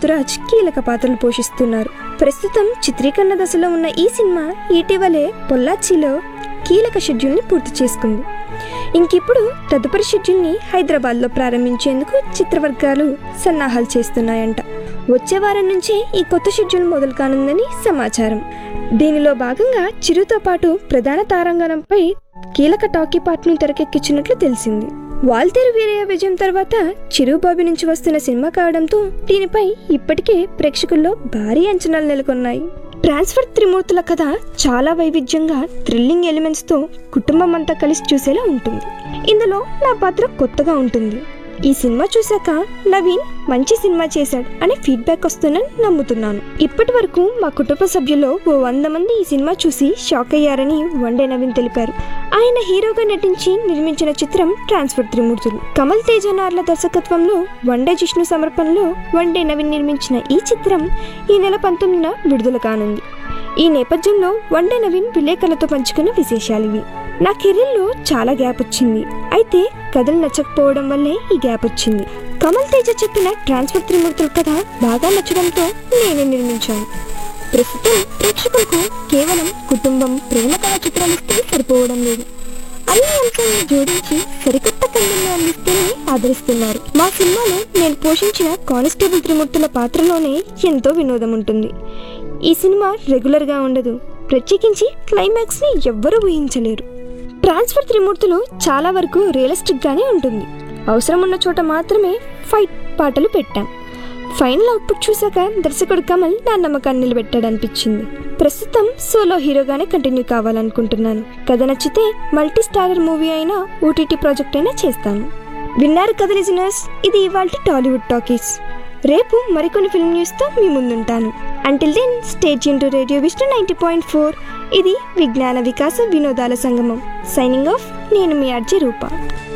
ముతురాజ్ కీలక పాత్రలు పోషిస్తున్నారు ప్రస్తుతం చిత్రీకరణ దశలో ఉన్న ఈ సినిమా ఇటీవలే పొల్లాచిలో కీలక షెడ్యూల్ని పూర్తి చేసుకుంది ఇంకిప్పుడు తదుపరి షెడ్యూల్ని హైదరాబాద్లో ప్రారంభించేందుకు చిత్రవర్గాలు సన్నాహాలు చేస్తున్నాయంట వచ్చే వారం నుంచే ఈ కొత్త షెడ్యూల్ మొదలు కానుందని సమాచారం దీనిలో భాగంగా చిరుతో పాటు ప్రధాన తారాంగణంపై కీలక టాకీ పార్ట్ను తెరకెక్కించినట్లు తెలిసింది వాల్తేరు వీరయ్య విజయం తర్వాత చిరుబాబు నుంచి వస్తున్న సినిమా కావడంతో దీనిపై ఇప్పటికే ప్రేక్షకుల్లో భారీ అంచనాలు నెలకొన్నాయి ట్రాన్స్ఫర్ త్రిమూర్తుల కథ చాలా వైవిధ్యంగా థ్రిల్లింగ్ ఎలిమెంట్స్తో కుటుంబం అంతా కలిసి చూసేలా ఉంటుంది ఇందులో నా పాత్ర కొత్తగా ఉంటుంది ఈ సినిమా చూశాక నవీన్ మంచి సినిమా చేశాడు అనే ఫీడ్బ్యాక్ వస్తుందని నమ్ముతున్నాను ఇప్పటి వరకు మా కుటుంబ సభ్యుల్లో ఓ వంద మంది ఈ సినిమా చూసి షాక్ అయ్యారని వన్డే నవీన్ తెలిపారు ఆయన హీరోగా నటించి నిర్మించిన చిత్రం ట్రాన్స్ఫర్ త్రిమూర్తులు కమల్ తేజ నార్ల దర్శకత్వంలో వన్డే జిష్ణు సమర్పణలో వన్డే నవీన్ నిర్మించిన ఈ చిత్రం ఈ నెల పంతొమ్మిదిన విడుదల కానుంది ఈ నేపథ్యంలో వన్డే నవీన్ విలేకరులతో పంచుకున్న విశేషాలు ఇవి నా కెరీర్లో చాలా గ్యాప్ వచ్చింది అయితే కథలు నచ్చకపోవడం వల్లే ఈ గ్యాప్ వచ్చింది కమల్ తేజ చెప్పిన ట్రాన్స్ఫర్ త్రిమూర్తుల కథ బాగా నచ్చడంతో నేనే నిర్మించాను ప్రస్తుతం ప్రేక్షకులకు కేవలం కుటుంబం ప్రేమ కథ చిత్రాలు ఇస్తే సరిపోవడం లేదు అన్ని అంశాలను జోడించి సరికొత్త కళ్ళల్లో అందిస్తేనే ఆదరిస్తున్నారు మా సినిమాలో నేను పోషించిన కానిస్టేబుల్ త్రిమూర్తుల పాత్రలోనే ఎంతో వినోదం ఉంటుంది ఈ సినిమా రెగ్యులర్గా ఉండదు ప్రత్యేకించి క్లైమాక్స్ని ఎవ్వరూ ఊహించలేరు ట్రాన్స్ఫర్ త్రిమూర్తులు చాలా వరకు రియలిస్టిక్గానే ఉంటుంది అవసరం ఉన్న చోట మాత్రమే ఫైట్ పాటలు పెట్టాం ఫైనల్ అవుట్పుట్ చూశాక దర్శకుడు కమల్ నా నమ్మకాన్ని నిలబెట్టాడనిపించింది ప్రస్తుతం సోలో హీరోగానే కంటిన్యూ కావాలనుకుంటున్నాను కథ నచ్చితే మల్టీ స్టారర్ మూవీ అయినా ఓటీటీ ప్రాజెక్ట్ అయినా చేస్తాను విన్నారు కదా లిజనర్స్ ఇది ఇవాళ టాలీవుడ్ టాకీస్ రేపు మరికొన్ని ఫిల్మ్ న్యూస్తో మీ ముందుంటాను until then stay tuned to radio Vishnu ninety point four ఇది విజ్ఞాన వికాస వినోదాల సంగమం సైనింగ్ ఆఫ్ నేను మీ అర్జీ రూప